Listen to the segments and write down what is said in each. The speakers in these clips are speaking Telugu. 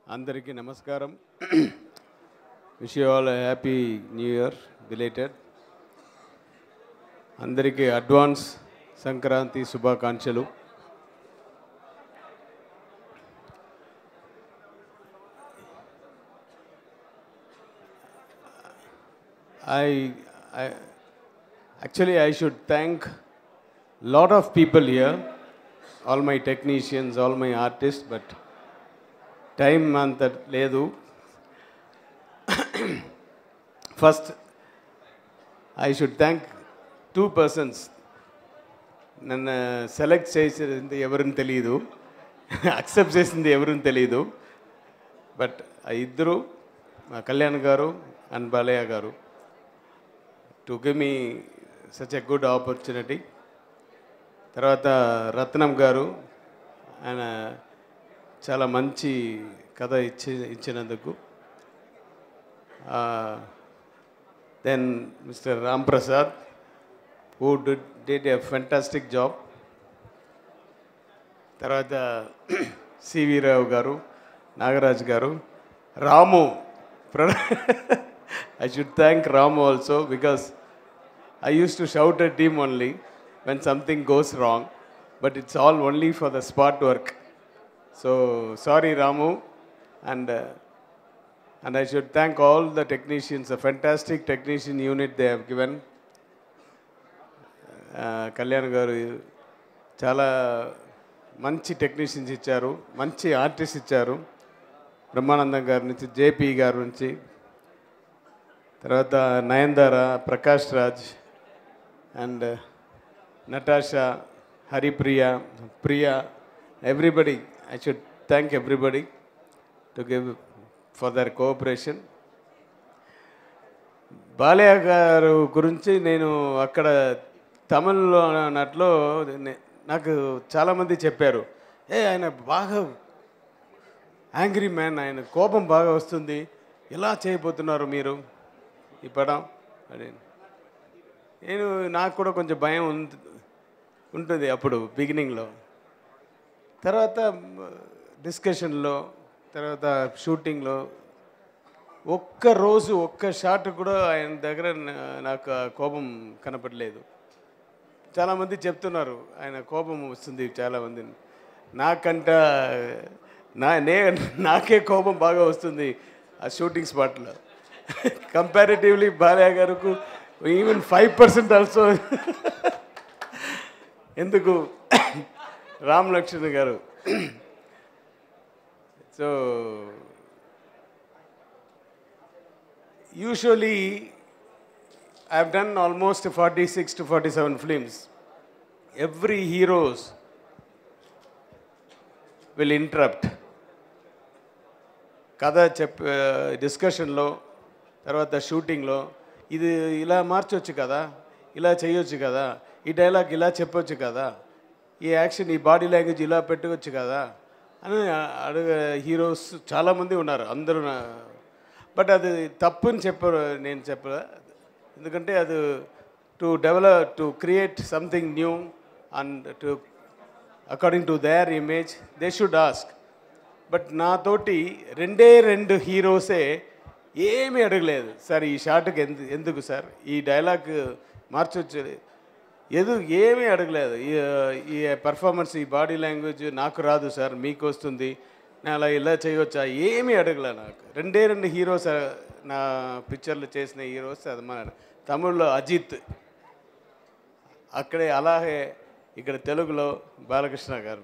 అందరికీ నమస్కారం wish you all happy new year belated అందరికీ అడ్వాన్స్ సంక్రాంతి శుభాకాంక్షలు I, I actually I should thank lot of people here, all my technicians, all my artists, but time అంత లేదు first I should thank two persons నన్ను సెలెక్ట్ చేసింది ఎవరిని తెలియదు అక్సెప్ట్ చేసింది ఎవరిని తెలియదు బట్ ఆ ఇద్దరు మా కళ్యాణ్ గారు and Balayya garu to give me such a good opportunity తర్వాత రత్నం గారు ఆయన చాలా మంచి కథ ఇచ్చి ఇచ్చినందుకు then Mister Ram Prasad who did did a fantastic job తర్వాత CV Rao garu Nagaraj garu Ramu I should thank Ramu also because I used to shout at him only when something goes wrong, but it's all only for the spot work. So sorry, Ramu, and uh, and I should thank all the technicians, a fantastic technician unit they have given. Uh, Kalyan garu చాలా మంచి టెక్నీషియన్స్ ఇచ్చారు మంచి ఆర్టిస్ట్ ఇచ్చారు బ్రహ్మానందం గారి నుంచి జేపీ గారి నుంచి తర్వాత Nayanthara Prakash Raj and Natasha Haripriya Priya everybody I should thank everybody to give for their cooperation Balayya garu గురించి నేను అక్కడ తమిళ్లో నట్లో నే- నాకు చాలామంది చెప్పారు ఏ ఆయన బాగా యాంగ్రీ మ్యాన్ ఆయన కోపం బాగా వస్తుంది ఎలా చేయబోతున్నారు మీరు ఈ పడం అని నేను నాకు కూడా కొంచెం భయం ఉంట- ఉంటుంది అప్పుడు బిగినింగ్లో తర్వాత డిస్కషన్లో తర్వాత షూటింగ్లో ఒక్క రోజు ఒక్క షాట్ కూడా ఆయన దగ్గర నా- నాకు ఆ కోపం కనపడలేదు చాలామంది చెప్తున్నారు ఆయన కోపం వస్తుంది చాలామంది నాకంట నా నే నాకే కోపం బాగా వస్తుంది ఆ షూటింగ్ స్పాట్లో కంపారిటివ్లీ బాలయ్య గారికి ఈవెన్ ఫైవ్ పర్సెంట్ ఆల్సో ఎందుకు Ram Lakshman garu so usually I've done almost 46 to 47 films. Every heroes will interrupt. కథ చెప్ డిస్కషన్లో తర్వాత షూటింగ్లో ఇది ఇలా మార్చొచ్చు కదా ఇలా చేయొచ్చు కదా ఈ డైలాగ్ ఇలా చెప్పొచ్చు కదా ఈ యాక్షన్ ఈ బాడీ లాంగ్వేజ్ ఇలా పెట్టుకోవచ్చు కదా అని అడుగ హీరోస్ చాలామంది ఉన్నారు అందరూ బట్ అది తప్పని చెప్పరు నేను చెప్ప ఎందుకంటే అది to develop to create something new and to according to their image they should ask but నాతోటి రెండే రెండు హీరోసే ఏమీ అడగలేదు సార్ ఈ షాట్కి ఎందు ఎందుకు సార్ ఈ డైలాగ్ మార్చొచ్చు ఎదు ఏమీ అడగలేదు ఈ- ఈ పర్ఫార్మెన్స్ ఈ బాడీ లాంగ్వేజ్ నాకు రాదు సార్ మీకు వస్తుంది నేను అలా ఇలా చేయవచ్చా ఏమీ అడగలే నాకు రెండే రెండు హీరోస్ ఆ, నా పిక్చర్లు చేసిన హీరోస్ అది మన తమిళ్లో అజిత్ అక్కడే అలాగే ఇక్కడ తెలుగులో బాలకృష్ణ గారు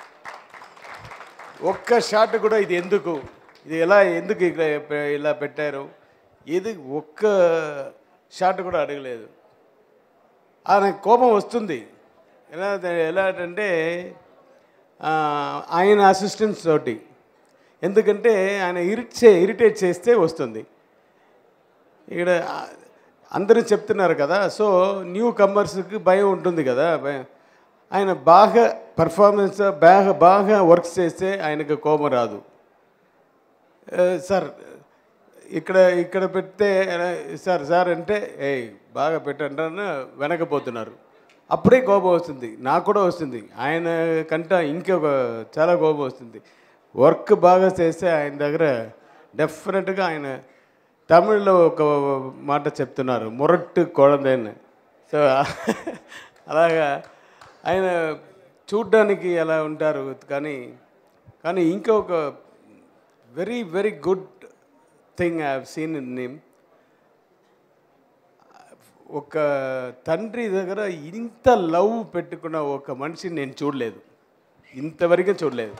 ఒక్క షాట్ కూడా ఇది ఎందుకు ఇది ఎలా ఎందుకు ఇక్కడ పె- ఇలా పెట్టారు ఇది ఒక్క షాట్ కూడా అడగలేదు ఆయన కోపం వస్తుంది ఎలా ఎలా అంటే ఆ, ఆయన అసిస్టెంట్స్ తోటి ఎందుకంటే ఆయన ఇరిట్ చే ఇరిటేట్ చేస్తే వస్తుంది ఇక్కడ ఆ, అందరూ చెప్తున్నారు కదా సో న్యూ కమర్స్కి భయం ఉంటుంది కదా భయం. ఆయన బాగా పర్ఫార్మెన్స్ బాగా బాగా వర్క్స్ చేస్తే ఆయనకు కోపం రాదు ఆ, సార్ ఇక్కడ ఇక్కడ పెడితే సార్ సార్ అంటే ఏ బాగా పెట్టండి వెనకపోతున్నారు అప్పుడే కోపం వస్తుంది నాకు కూడా వస్తుంది ఆయన కంట ఇంకొక చాలా కోపం వస్తుంది వర్క్ బాగా చేస్తే ఆయన దగ్గర డెఫినెట్గా ఆయన తమిళ్లో ఒక మాట చెప్తున్నారు మొరట్టు కొడందేని సో అలాగా ఆయన చూడ్డానికి అలా ఉంటారు కానీ కానీ ఇంకొక very very good thing I have seen in name ఒక తండ్రి దగ్గర ఇంత లవ్ పెట్టుకున్న ఒక మనిషిని నేను చూడలేదు ఇంతవరకు చూడలేదు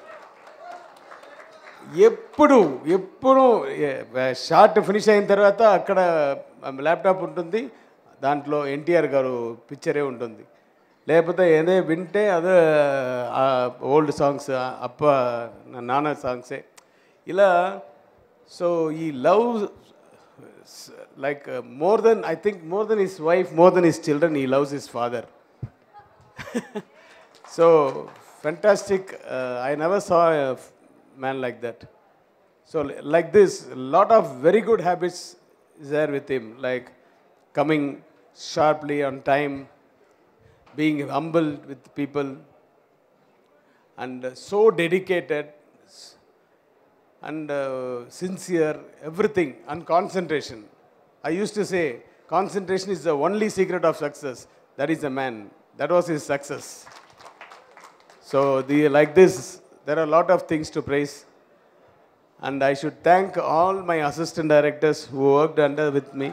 ఎప్పుడు ఎప్పుడు షార్ట్ ఫినిష్ అయిన తర్వాత అక్కడ ల్యాప్టాప్ ఉంటుంది దాంట్లో ఎన్టీఆర్ గారు పిక్చరే ఉంటుంది లేకపోతే ఏదే వింటే అదే ఓల్డ్ సాంగ్స్ అప్ప నాన్న సాంగ్సే ఇలా సో ఈ love like uh, more than I think more than his wife, more than his children, he loves his father. so fantastic. Uh, I never saw a f- man like that. So li- like this, a lot of very good habits is there with him, like coming sharply on time, being humble with people, and uh, so dedicated and uh, sincere, everything, and concentration. I used to say, concentration is the only secret of success. That is a man. That was his success. So, the, like this, there are a lot of things to praise. And I should thank all my assistant directors who worked under with me.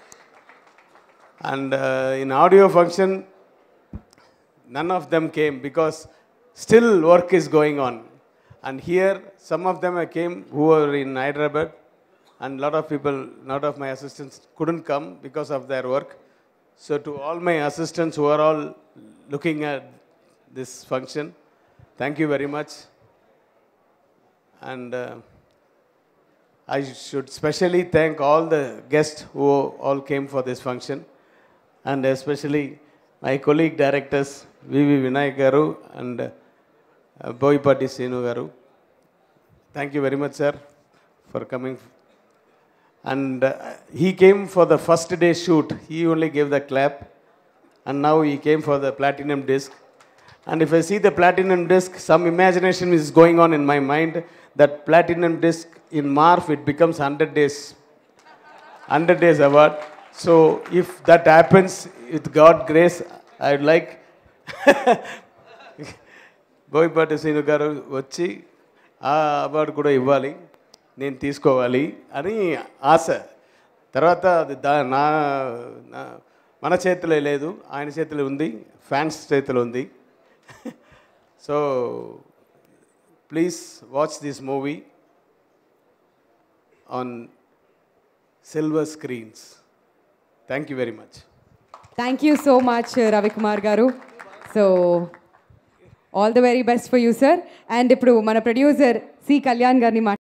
And uh, in audio function, none of them came because still work is going on. And here, some of them came who were in Hyderabad, and a lot of people, lot of my assistants couldn't come because of their work. So, to all my assistants who are all looking at this function, thank you very much. And uh, I should specially thank all the guests who all came for this function, and especially my colleague directors, V.V. Vinayak Garu and uh, Boypati Senu Garu. Thank you very much, sir, for coming. And uh, he came for the first day shoot. He only gave the clap, and now he came for the platinum disc. And if I see the platinum disc, some imagination is going on in my mind that platinum disc in Marf it becomes 100 days 100 days award. So if that happens with God grace, I would like Boyapati Srinu garu వచ్చి ఆ అవార్డు కూడా ఇవ్వాలి నేను తీసుకోవాలి అని ఆశ తర్వాత అది దా నా నా- మన చేతిలో లేదు ఆయన చేతిలో ఉంది ఫ్యాన్స్ చేతిలో ఉంది so please watch this movie on silver screens thank you very much thank you so much Ravikumar garu so all the very best for you sir and ఇప్పుడు మన ప్రొడ్యూసర్ సి కళ్యాణ్ గారిని మా